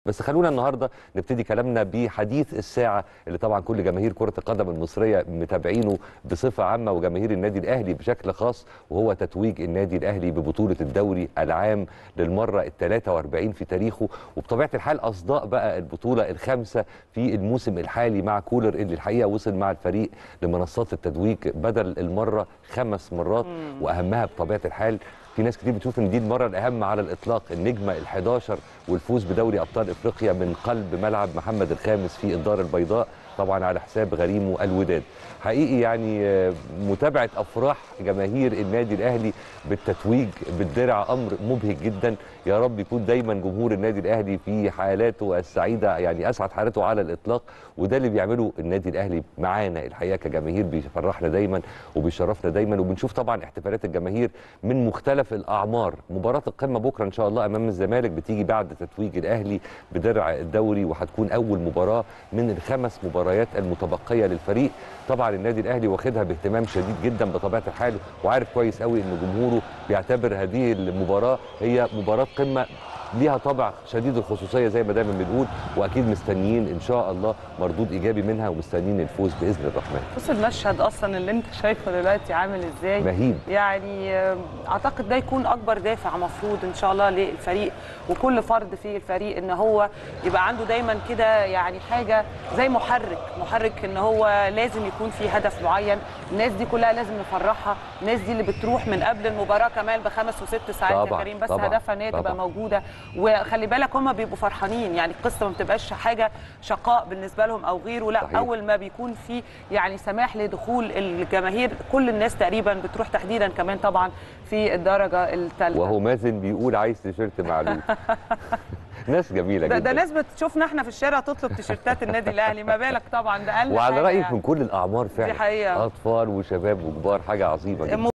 بس خلونا النهارده نبتدي كلامنا بحديث الساعه اللي طبعا كل جماهير كره القدم المصريه متابعينه بصفه عامه وجماهير النادي الاهلي بشكل خاص وهو تتويج النادي الاهلي ببطوله الدوري العام للمره ال 43 في تاريخه وبطبيعه الحال اصداء بقى البطوله الخامسه في الموسم الحالي مع كولر اللي الحقيقه وصل مع الفريق لمنصات التتويج بدل المره خمس مرات واهمها بطبيعه الحال في ناس كتير بتشوف ان دي المره الاهم على الاطلاق النجمه ال11 والفوز بدوري ابطال افريقيا من قلب ملعب محمد الخامس في الدار البيضاء طبعا على حساب غريمه الوداد حقيقي يعني متابعه افراح جماهير النادي الاهلي بالتتويج بالدرع امر مبهج جدا يا رب يكون دايما جمهور النادي الاهلي في حالاته السعيده يعني اسعد حالته على الاطلاق وده اللي بيعمله النادي الاهلي معانا الحقيقه كجماهير بيفرحنا دايما وبيشرفنا دايما وبنشوف طبعا احتفالات الجماهير من مختلف الاعمار مباراه القمه بكره ان شاء الله امام الزمالك بتيجي بعد تتويج الاهلي بدرع الدوري وهتكون اول مباراه من الخمس مباريات المتبقيه للفريق طبعا النادي الاهلي واخدها باهتمام شديد جدا بطبيعه الحال وعارف كويس قوي ان جمهوره بيعتبر هذه المباراه هي مباراه قمه ليها طابع شديد الخصوصيه زي ما دايما بنقول واكيد مستنيين ان شاء الله مردود ايجابي منها ومستنيين الفوز باذن الرحمن. بص المشهد اصلا اللي انت شايفه دلوقتي عامل ازاي مهيب يعني اعتقد ده يكون اكبر دافع مفروض ان شاء الله للفريق وكل فرد في الفريق ان هو يبقى عنده دايما كده يعني حاجه زي محرك محرك ان هو لازم يكون في هدف معين الناس دي كلها لازم نفرحها الناس دي اللي بتروح من قبل المباراه كمان بخمس وست ساعات طبعا يا كريم بس طبعا هدفها ان هي تبقى طبعا. موجوده وخلي بالك هم بيبقوا فرحانين يعني القصه ما بتبقاش حاجه شقاء بالنسبه لهم او غيره لا صحيح. اول ما بيكون في يعني سماح لدخول الجماهير كل الناس تقريبا بتروح تحديدا كمان طبعا في الدرجه الثالثه وهو مازن بيقول عايز تيشيرت معلول ناس جميله ده, جدا ده ناس بتشوفنا احنا في الشارع تطلب تيشيرتات النادي الاهلي ما بالك طبعا ده اقل وعلى حاجة رايك يعني. من كل الاعمار فعلا حقيقة. اطفال وشباب وكبار حاجه عظيمه جدا